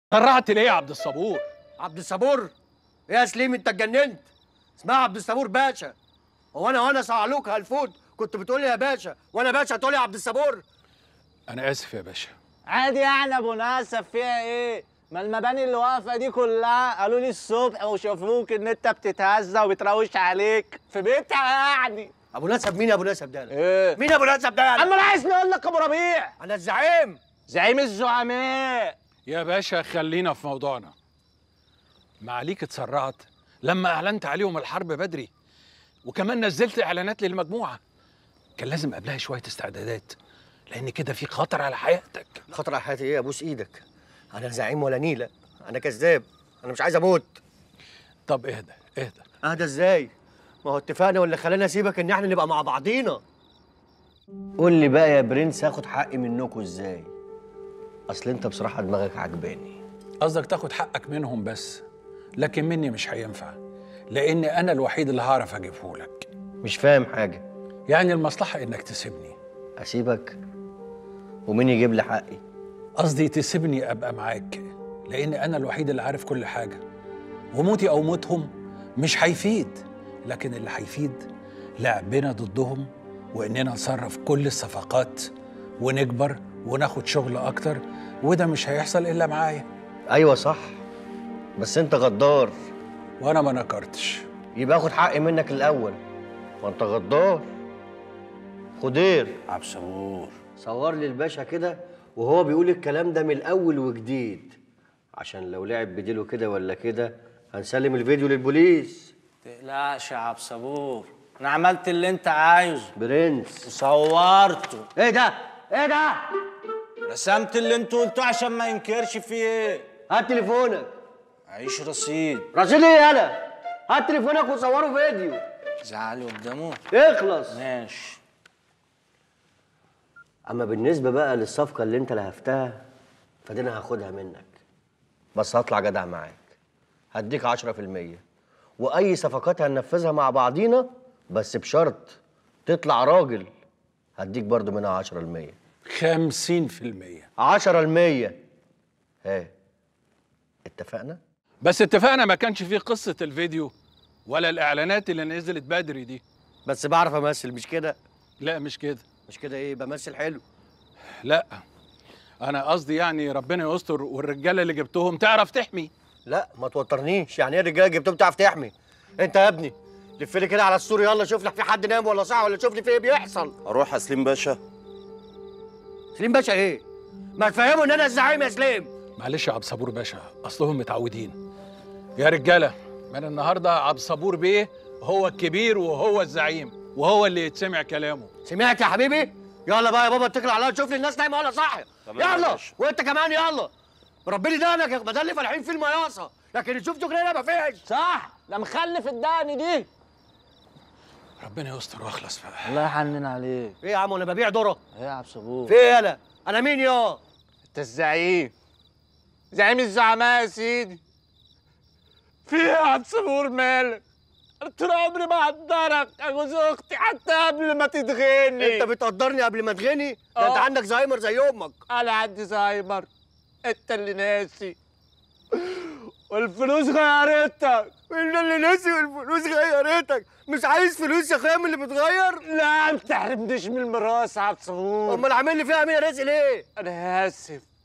سرعت ليه يا عبد الصبور عبد الصبور ايه يا سليم انت اتجننت اسمها عبد الصبور باشا هو انا وانا صعلوك هالفوت كنت بتقول لي يا باشا وانا باشا تقول لي يا عبد الصبور انا اسف يا باشا عادي يعني ابو ناسب فيها ايه ما المباني اللي واقفه دي كلها قالوا لي الصبح وشافوك ان انت بتتهزى وبتروش عليك في بيتها يعني ابو نسب مين يا ابو نسب ده ايه مين ابو نسب ده يعني اما انا عايز نقول لك ابو ربيع انا الزعيم زعيم الزعماء يا باشا خلينا في موضوعنا معاليك اتسرعت لما اعلنت عليهم الحرب بدري وكمان نزلت اعلانات للمجموعه كان لازم قبلها شويه استعدادات لان كده في خطر على حياتك خطر على حياتي ايه ابوس ايدك انا زعيم ولا نيله انا كذاب انا مش عايز اموت طب اهدى اهدى اهدى ازاي ما هو اتفقنا واللي خلاني اسيبك ان احنا نبقى مع بعضينا قول لي بقى يا برنس هاخد حقي منكم ازاي اصل انت بصراحه دماغك عجباني قصدك تاخد حقك منهم بس لكن مني مش هينفع لان انا الوحيد اللي هعرف اجيبه لك مش فاهم حاجه يعني المصلحه انك تسيبني اسيبك ومين يجيب لي حقي قصدي تسيبني ابقى معاك لان انا الوحيد اللي عارف كل حاجه وموتي او موتهم مش هيفيد لكن اللي هيفيد لعبنا ضدهم واننا نصرف كل الصفقات ونكبر وناخد شغل اكتر وده مش هيحصل الا معايا ايوه صح بس انت غدار وانا ما نكرتش يبقى اخد حقي منك الاول ما انت غدار خدير عبد صبور صور لي الباشا كده وهو بيقول الكلام ده من الاول وجديد عشان لو لعب بديله كده ولا كده هنسلم الفيديو للبوليس تقلقش يا عبد صبور انا عملت اللي انت عايزه برنس وصورته ايه ده ايه ده رسمت اللي انت قلته عشان ما ينكرش فيه ايه هات تليفونك عيش رصيد رصيد ايه يالا هات تليفونك وصوره فيديو زعلي قدامه اخلص ماشي اما بالنسبه بقى للصفقه اللي انت لهفتها فدي انا هاخدها منك بس هطلع جدع معاك هديك 10% واي صفقات هننفذها مع بعضينا بس بشرط تطلع راجل هديك برضو منها 10% 50% 10% ها اتفقنا بس اتفقنا ما كانش فيه قصه الفيديو ولا الاعلانات اللي نزلت بدري دي بس بعرف امثل مش كده لا مش كده مش كده ايه بمثل حلو لا انا قصدي يعني ربنا يستر والرجاله اللي جبتهم تعرف تحمي لا ما توترنيش يعني ايه الرجاله جبتهم تعرف تحمي انت يا ابني لف لي كده على السور يلا شوف لك في حد نام ولا صح ولا شوف لي في ايه بيحصل اروح يا سليم باشا سليم باشا ايه ما تفهموا ان انا الزعيم يا سليم معلش يا عبد صبور باشا اصلهم متعودين يا رجاله من النهارده عبد صبور بيه هو الكبير وهو الزعيم وهو اللي يتسمع كلامه سمعت يا حبيبي يلا بقى يا بابا اتكل على الله شوف لي الناس نايمه ولا صاحيه تمام يا يلا باشا. وانت كمان يلا ربي لي دقنك يا بدل فالحين في المياصه لكن تشوف شغلنا ما فيش صح لا مخلف الدقن دي ربنا يستر واخلص بقى الله يحنن عليك ايه يا عم انا ببيع ذره ايه يا عبد صبور في ايه يالا انا مين يا انت الزعيم زعيم الزعماء يا سيدي في ايه يا عبد صبور مالك أنا طول عمري بقدرك يا جوز اختي حتى قبل ما تتغني انت بتقدرني قبل ما تغني ده انت اه. عندك زهايمر زي امك انا عندي زهايمر انت اللي ناسي والفلوس غيرتك انت اللي ناسي والفلوس غيرتك مش عايز فلوس يا اخويا من اللي بتغير لا ما تحرمنيش من الميراث يا عبد صبور امال عامل لي فيها امين رزق ليه انا اسف